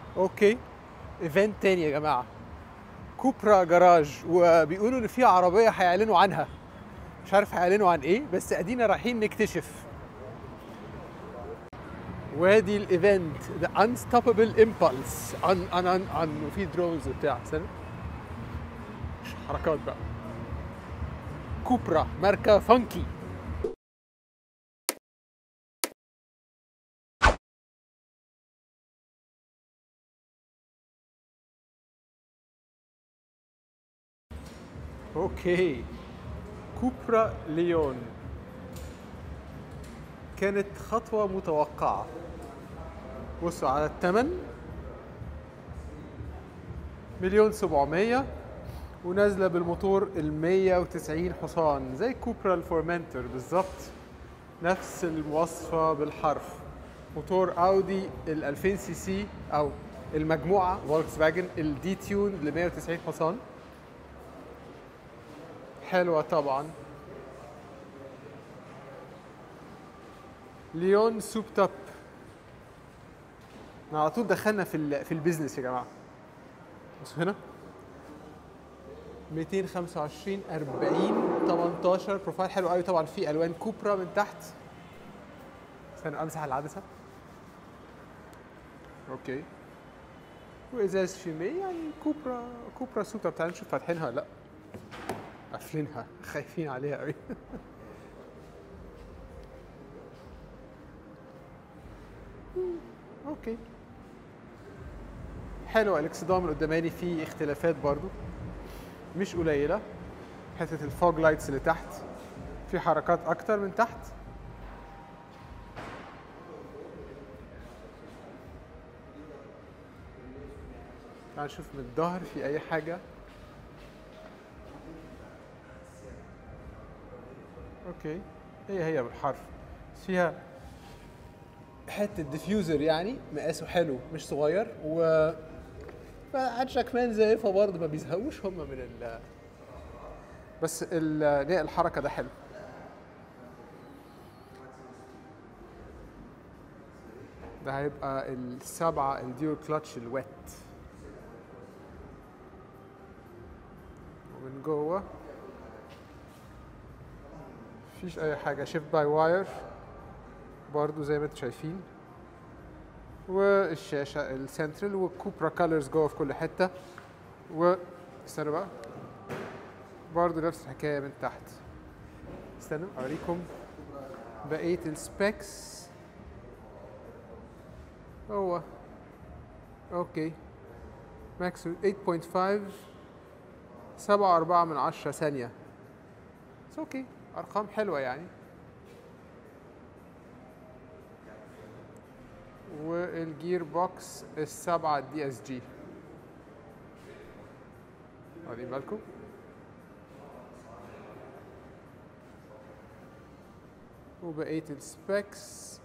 اوكي ايفنت تاني يا جماعه كوبرا جراج وبيقولوا ان في عربيه هيعلنوا عنها مش عارف هيعلنوا عن ايه بس ادينا رايحين نكتشف وادي الايفنت ذا انستوببل امبلس عن عن عن عن وفي درونز وبتاع استنى مش حركات بقى كوبرا ماركه فانكي اوكي كوبرا ليون كانت خطوة متوقعة بصوا على الثمن مليون سبعمية ونازلة بالموتور ال 190 حصان زي كوبرا الفورمنتر بالظبط نفس المواصفة بالحرف موتور اودي ال 2000 سي سي او المجموعة فولكس فاجن الدي تيون ل 190 حصان حلوة طبعا ليون سوب توب احنا على طول دخلنا في ال- في البيزنس يا جماعه بصوا هنا 225 40 18 بروفايل حلو قوي طبعا في الوان كوبرا من تحت استنى امسح العدسه اوكي وازاز فيمي يعني كوبرا كوبرا سوب توب تعالوا نشوف فاتحينها ولا لا قافلينها خايفين عليها قوي اوكي حلو الاكسدام القداماني فيه اختلافات برضو مش قليله حته الفوج لايتس اللي تحت في حركات اكتر من تحت تعال نشوف من الظهر في اي حاجه اوكي هي هي بالحرف بس فيها حته ديفيوزر يعني مقاسه حلو مش صغير و عاد شكمان زيفه برضه ما بيزهقوش هم من ال بس ال لا، الحركه ده حلو ده هيبقى السبعة الديور كلاتش الويت ومن جوه مفيش اي حاجه شيفت باي واير برضو زي ما انتم شايفين والشاشه السنترال والكوبرا كالرز جوه في كل حته و استنوا بقى برضو نفس الحكايه من تحت استنوا اوريكم بقيه السبيكس هو اوكي ماكس 8.5 سبعة أربعة من عشرة ثانية بس اوكي أرقام حلوة يعني والجير بوكس السبعة دي اس جي واخدين بالكم وبقية السبيكس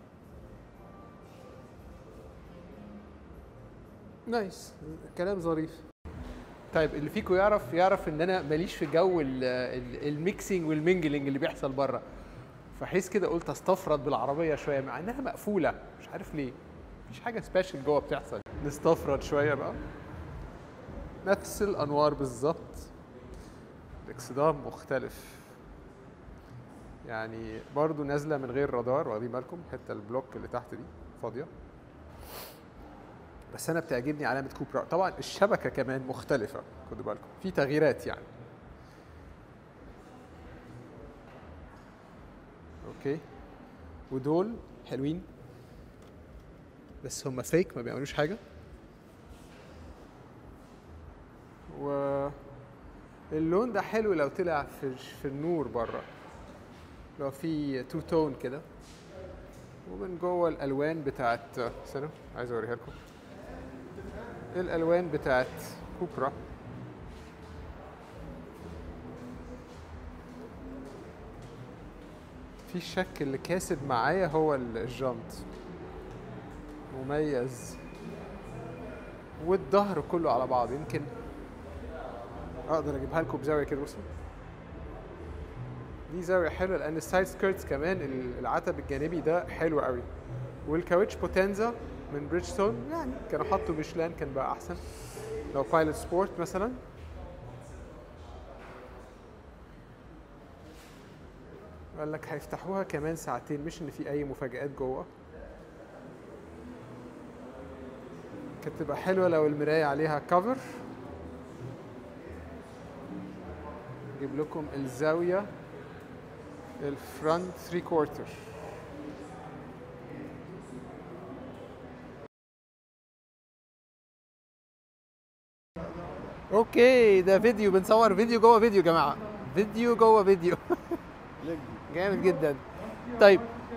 نايس كلام ظريف طيب اللي فيكم يعرف يعرف ان انا ماليش في جو ال- ال- الميكسينج والمينجلينج اللي بيحصل بره فحيث كده قلت استفرد بالعربيه شويه مع انها مقفوله مش عارف ليه مفيش حاجه سبيشال جوه بتحصل نستفرد شويه بقى نفس الانوار بالظبط الاكسدام مختلف يعني برضو نازله من غير رادار واخدين بالكم حتى البلوك اللي تحت دي فاضيه بس انا بتعجبني علامه كوبرا طبعا الشبكه كمان مختلفه خدوا بالكم في تغييرات يعني اوكي ودول حلوين بس هم فيك ما بيعملوش حاجه و اللون ده حلو لو طلع في في النور بره لو في تو تون كده ومن جوه الالوان بتاعت استنوا عايز اوريها لكم الالوان بتاعت كوبرا في الشك اللي كاسب معايا هو ال- الجنط مميز والظهر كله على بعض يمكن اقدر اجيبها لكم بزاويه كده بصوا دي زاويه حلوه لان السايد سكيرتس كمان ال- العتب الجانبي ده حلو قوي والكاوتش بوتنزا من بريدجستون يعني كانوا حطوا ميشلان كان بقى احسن لو بايلوت سبورت مثلا قال لك هيفتحوها كمان ساعتين مش ان في اي مفاجآت جوه كانت تبقى حلوه لو المرايه عليها كفر اجيب لكم الزاويه الفرونت 3 كوارتر اوكي ده فيديو بنصور فيديو جوه فيديو يا جماعه فيديو جوه فيديو جامد جدا طيب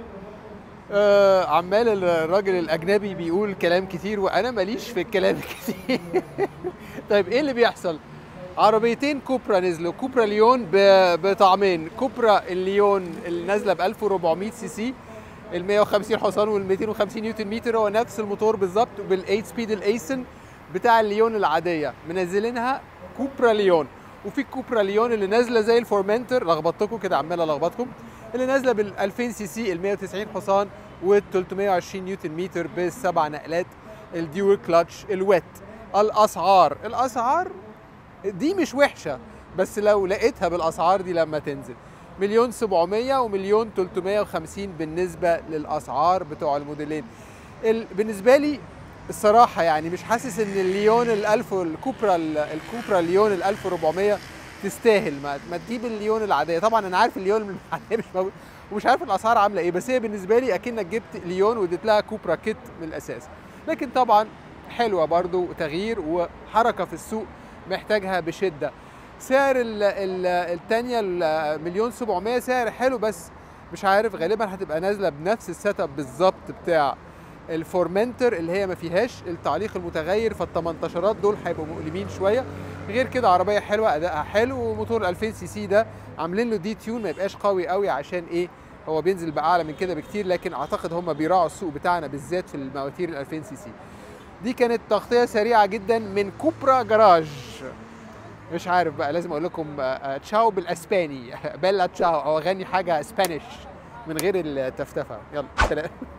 آه عمال الراجل الاجنبي بيقول كلام كتير وانا ماليش في الكلام الكتير طيب ايه اللي بيحصل عربيتين كوبرا نزلوا كوبرا ليون ب- بطعمين كوبرا الليون اللي نازله ب 1400 سي سي ال 150 حصان وال 250 نيوتن متر هو نفس الموتور بالظبط بال 8 سبيد الايسن بتاع الليون العاديه منزلينها كوبرا ليون وفي كوبرا ليون اللي نازله زي الفورمنتر لخبطتكم كده عمال الخبطكم اللي نازله بال 2000 سي سي ال 190 حصان وال 320 نيوتن متر بالسبع نقلات الديول كلاتش الويت الاسعار الاسعار دي مش وحشه بس لو لقيتها بالاسعار دي لما تنزل مليون 700 ومليون 350 بالنسبه للاسعار بتوع الموديلين ال... بالنسبه لي الصراحه يعني مش حاسس ان الليون ال1000 الكوبرا الكوبرا الليون ال 1400 تستاهل ما, ما تجيب الليون العاديه طبعا انا عارف الليون العاديه مش موجود ومش عارف الاسعار عامله ايه بس هي بالنسبه لي اكنك جبت ليون واديت لها كوبرا كيت من الاساس لكن طبعا حلوه برضو تغيير وحركه في السوق محتاجها بشده سعر ال- ال- التانية المليون 700 سعر حلو بس مش عارف غالبا هتبقى نازله بنفس السيت اب بالظبط بتاع الفورمنتر اللي هي ما فيهاش التعليق المتغير فال 18 دول هيبقوا مؤلمين شويه غير كده عربيه حلوه ادائها حلو وموتور 2000 سي سي ده عاملين له دي تيون ما يبقاش قوي قوي عشان ايه هو بينزل باعلى من كده بكتير لكن اعتقد هم بيراعوا السوق بتاعنا بالذات في المواتير ال 2000 سي سي دي كانت تغطيه سريعه جدا من كوبرا جراج مش عارف بقى لازم اقول لكم آه، آه، تشاو بالاسباني بيلا تشاو او اغني حاجه اسبانيش من غير التفتفه يلا سلام